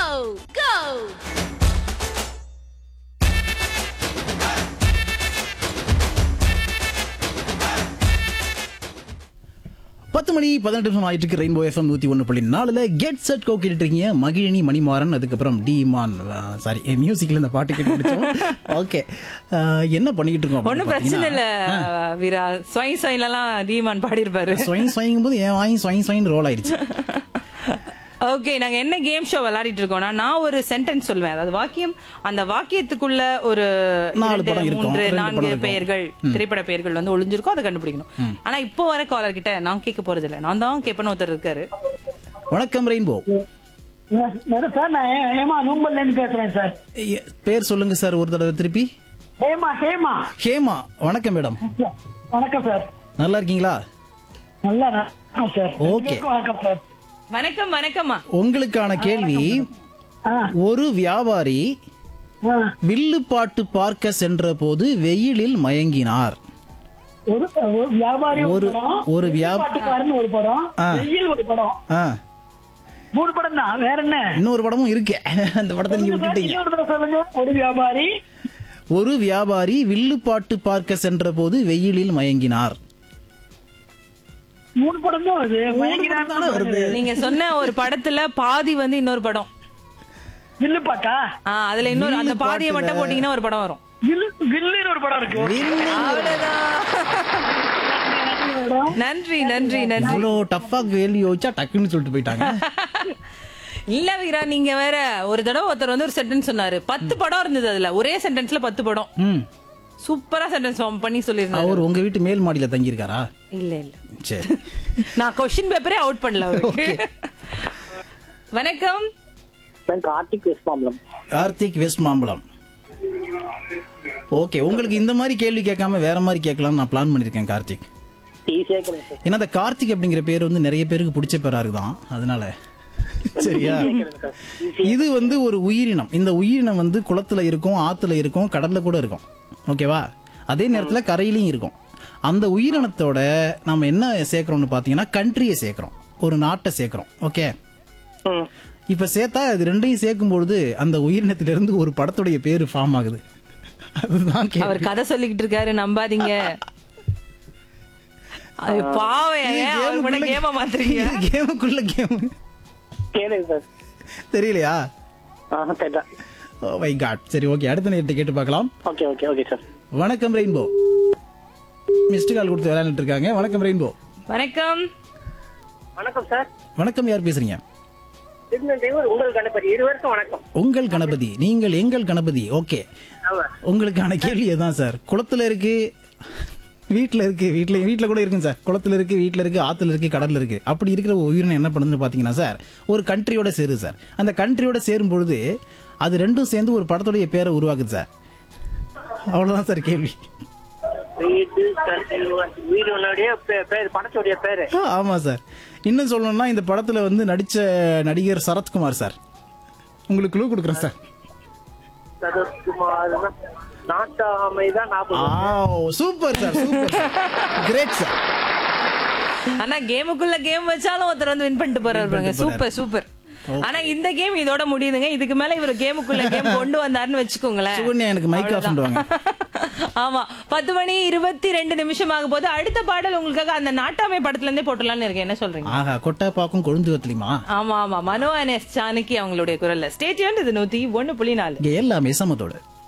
go! பத்து மணி பதினெட்டு நிமிஷம் ஆயிட்டு இருக்கு ரெயின்போ எஃப்எம் நூத்தி ஒன்று புள்ளி நாலுல கெட் செட் கோ கேட்டுட்டு இருக்கீங்க மகிழினி மணிமாறன் அதுக்கப்புறம் டிமான் சாரி மியூசிக்ல இந்த பாட்டு கேட்டு முடிச்சோம் ஓகே என்ன பண்ணிக்கிட்டு இருக்கோம் அப்படின்னு ஒண்ணும் பிரச்சனை இல்ல வீரா ஸ்வை ஸ்வைலலாம் தீமான் பாடியிருப்பாரு ஸ்வயம் ஸ்வயங்கும் போது என் வாங்கி ஸ்வயம் ஸ்வயம் ரோல் ஆயிடுச்சு ஓகே நாங்க என்ன கேம் ஷோ விளையாடிட்டு இருக்கோம்னா நான் ஒரு சென்டென்ஸ் சொல்லுவேன் அதாவது வாக்கியம் அந்த வாக்கியத்துக்குள்ள ஒரு நாலு இரண்டு, படம் இருக்கும், மூன்று ரெண்டு நான்கு படம் இருக்கும். பெயர்கள் திரைப்பட பெயர்கள் வந்து ஒளிஞ்சிருக்கும் அதை கண்டுபிடிக்கணும் ஆனா இப்போ வர காலர் கிட்ட நான் கேட்க போறது இல்ல நான் தான் கேட்பேன்னு ஒருத்தர் இருக்காரு வணக்கம் ரெயின்போ மேடம் சார் நான் ஹே- ஹேமா நூம்பல்ல இருந்து பேசுறேன் சார் எ- பேர் சொல்லுங்க சார் ஒரு தடவை திருப்பி ஹேமா ஹேமா ஹேமா வணக்கம் மேடம் வணக்கம் சார் நல்லா இருக்கீங்களா நல்லா வணக்கம் சார் Okay. எல்லாருக்கும் வணக்கம் சார் வணக்கம் வணக்கம்மா உங்களுக்கான கேள்வி ஆ, ஒரு வியாபாரி ஆ. வில்லுப்பாட்டு பார்க்க சென்ற போது வெயிலில் மயங்கினார் ஒரு ஒரு வியாபாரி ஒரு ஒரு- படம் ஒரு வியா- பாட்டுக்காரன் ஒரு படம் ஆ. வெயில் ஒரு படம் ஆ மூணு படம் தான் வேற என்ன இன்னொரு படமும் இருக்கு அந்த படத்தை நீங்க விட்டுட்டீங்க இன்னொரு தடவை சொல்லுங்க ஒரு வியாபாரி ஒரு வியாபாரி வில்லுப்பாட்டு பார்க்க சென்ற போது வெயிலில் மயங்கினார் மூணு படம் தான் வருது படம் தானே வருது. நீங்க சொன்ன ஒரு படத்துல பாதி வந்து இன்னொரு படம் வில்லு பாட்டா ஆ அதுல இன்னொரு அந்த வில்லு பாதியை மட்டும் பாட்டுல- போட்டீங்கன்னா ஒரு படம் வரும் வில்லு வில்லுன்னு ஒரு படம் இருக்கு நன்றி நன்றி நன்றி இவ்வளோ டஃபா கேள்வி யோசிச்சா டக்குன்னு சொல்லிட்டு போயிட்டாங்க இல்ல வீரா நீங்க வேற ஒரு தடவை ஒருத்தர் வந்து ஒரு சென்டென்ஸ் சொன்னாரு பத்து படம் இருந்தது அதுல ஒரே சென்டென்ஸ்ல பத்து படம் ம் சூப்பரா சென்டென்ஸ் ஃபார்ம் பண்ணி சொல்லியிருந்தாரு அவர் உங்க வீட்டு மேல் மாடியில தங்கியிருக்காரா இல்ல இல்ல சரி நான் கொஸ்டின் பேப்பரே அவுட் பண்ணல அவருக்கு. வணக்கம் நான் Karthik West Mambalam Karthik West Mambalam okay உங்களுக்கு இந்த மாதிரி கேள்வி கேட்காம வேற மாதிரி கேட்கலாம்னு நான் பிளான் பண்ணிருக்கேன் கார்த்திக் ஈஸியா கேளுங்க சார் ஏன்னா அந்த கார்த்திக் அப்படிங்கிற பேர் வந்து நிறைய பேருக்கு பிடிச்ச பேரா இருக்குதான் அதனால சரியா இது வந்து ஒரு உயிரினம் இந்த உயிரினம் வந்து குளத்துல இருக்கும் ஆத்துல இருக்கும் கடல்ல கூட இருக்கும் ஓகேவா அதே நேரத்துல கரையிலயும் இருக்கும் அந்த உயிரினத்தோட நம்ம என்ன சேர்க்கிறோம்னு பாத்தீங்கன்னா கண்ட்ரியை சேர்க்கிறோம் ஒரு நாட்டை சேர்க்கிறோம் ஓகே ம். இப்ப சேர்த்தா இது ரெண்டையும் சேர்க்கும் பொழுது அந்த உயிரினத்திலிருந்து ஒரு படத்துடைய பேரு ஃபார்ம் ஆகுது அதுதான் கேள்வி. அவர் கதை சொல்லிக்கிட்டு இருக்காரு நம்பாதீங்க அது பாவம் இது ஏன் அவர் கூட கேமுக்குள்ள- கேம மாத்துறீங்க இது கேமுக்குள்ள கேம் கேளுங்க சார் தெரியலையா ஆஹ் கேட்டா ஓ மை காட் சரி ஓகே அடுத்த நேரத்தை கேட்டு பார்க்கலாம் ஓகே ஓகே ஓகே சார் வணக்கம் ரெயின்போ மிஸ்டு கால் கொடுத்து விளையாண்டுட்டு இருக்காங்க வணக்கம் ரெயின்போ வணக்கம் வணக்கம் சார் வணக்கம் யார் பேசுறீங்க திருநெல்வேலூர் உங்கள் கணபதி இருவருக்கும் வணக்கம் உங்கள் கணபதி நீங்கள் எங்கள் கணபதி ஓகே ஆமா உங்களுக்கான கேள்வி தான் சார் குளத்துல இருக்கு வீட்ல இருக்கு வீட்ல வீட்ல கூட இருக்குங்க சார் குளத்துல இருக்கு வீட்ல இருக்கு ஆத்துல இருக்கு கடல்ல இருக்கு அப்படி இருக்கிற ஒரு உயிரினம் என்ன பண்ணுதுன்னு பாத்தீங்கன்னா சார் ஒரு கண்ட்ரியோட சேருது சார் அந்த கண்ட்ரியோட சேரும் பொழுது அது ரெண்டும் சேர்ந்து ஒரு படத்துடைய பேரை உருவாக்குது சார் அவ்வளவுதான் சார் கேள்வி வீடு கல்வி, வீடுனுடைய பே- பேர் படத்துடைய பேரு ஆ, ஆமா சார் இன்னும் சொல்லணும்னா இந்த படத்துல வந்து நடிச்ச நடிகர் சரத்குமார் சார் உங்களுக்கு க்ளூ கொடுக்குறேன் சார் சரத்குமார் நாட்டாமை தான் ஞாபகம் super sir super great sir ஆனா கேமுக்குள்ள கேம் வச்சாலும் ஒருத்தர் வந்து வின் பண்ணிட்டு போறாரு பாருங்க சூப்பர் சூப்பர் ஆனா இந்த கேம் இதோட முடியுதுங்க இதுக்கு மேல இவர் கேமுக்குள்ள கேம் கொண்டு வந்தாருன்னு வச்சுக்கோங்களேன் சுகன்யா எனக்கு மைக் ஆஃப் பண்ணுவாங்க ஆமா பத்து மணி இருபத்தி ரெண்டு நிமிஷம் ஆக போது அடுத்த பாடல் உங்களுக்காக அந்த நாட்டாமை படத்துல இருந்தே போட்டலாம்னு இருக்கேன் என்ன சொல்றீங்க ஆஹா கொட்டா பாக்கும் கொழுந்து வத்தலிமா ஆமா ஆமா மனோ அண்ட் எஸ் ஜானகி அவங்களுடைய குரல்ல ஸ்டேட்யூன் இது நூத்தி ஒண்ணு புள்ளி நாலு இங்க எல்லாமே சமத்தோடு